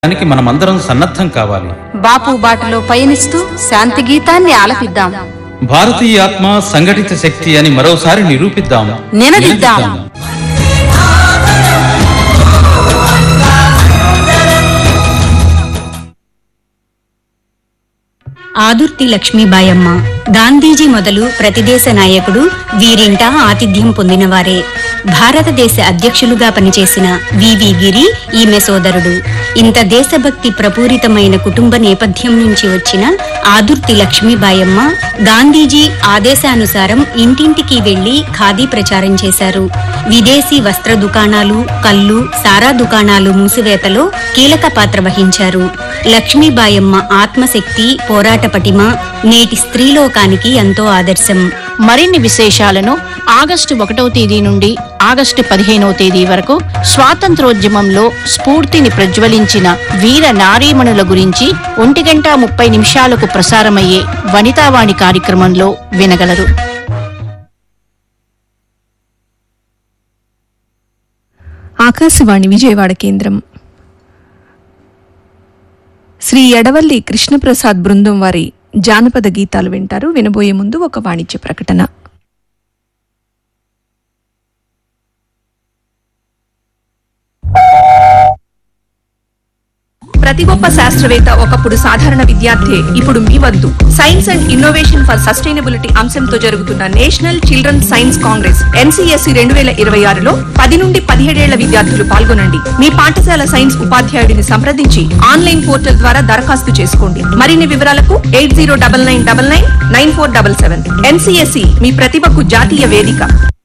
దానికి మనమందరం సన్నద్ధం కావాలి బాపు బాటలో పయనిస్తూ శాంతి గీతాన్ని ఆలపిద్దాం భారతీయ ఆత్మ సంఘటిత శక్తి అని మరోసారి నిరూపిద్దాం నినదిద్దాం. ఆదుర్తి లక్ష్మీబాయమ్మ గాంధీజీ మొదలు ప్రతిదేశ నాయకుడు వీరింటా ఆతిథ్యం పొందినవారే భారతదేశ అధ్యక్షులుగా పనిచేసిన వివి గిరి ఈమె సోదరుడు ఇంత దేశభక్తి ప్రపూరితమైన కుటుంబ నేపథ్యం నుంచి వచ్చిన ఆదుర్తి లక్ష్మీబాయమ్మ గాంధీజీ ఆదేశానుసారం ఇంటింటికి వెళ్లి ఖాదీ ప్రచారం చేశారు విదేశీ వస్త్ర దుకాణాలు కళ్ళు సారా దుకాణాలు మూసివేతలో కీలక పాత్ర వహించారు లక్ష్మీబాయమ్మ ఆత్మశక్తి పోరాట పటిమ నేటి స్త్రీలోకానికి ఎంతో ఆదర్శం మరిన్ని విశేషాలను ఆగస్టు ఒకటవ తేదీ నుండి ఆగస్టు పదిహేనవ తేదీ వరకు స్వాతంత్రోద్యమంలో స్ఫూర్తిని ప్రజ్వలించిన వీర నారీమణుల గురించి ఒంటి గంట ముప్పై నిమిషాలకు ప్రసారమయ్యే వనితావాణి కార్యక్రమంలో వినగలరు ఆకాశవాణి విజయవాడ కేంద్రం శ్రీ ఎడవల్లి కృష్ణప్రసాద్ బృందం వారి జానపద గీతాలు వింటారు వినబోయే ముందు ఒక వాణిజ్య ప్రకటన ప్రతి గొప్ప శాస్త్రవేత్త ఒకప్పుడు సాధారణ విద్యార్థి ఇప్పుడు మీ వద్దు science and innovation for sustainability అంశంతో జరుగుతున్న national children science congress NCSC రెండు వేల ఇరవై ఆరులో పది నుండి పదిహేడేళ్ల విద్యార్థులు పాల్గొనండి మీ పాఠశాల సైన్స్ ఉపాధ్యాయుడిని సంప్రదించి ఆన్లైన్ పోర్టల్ ద్వారా దరఖాస్తు చేసుకోండి మరిన్ని వివరాలకు eight zero double nine double nine nine four double seven NCSC మీ ప్రతిభకు జాతీయ వేదిక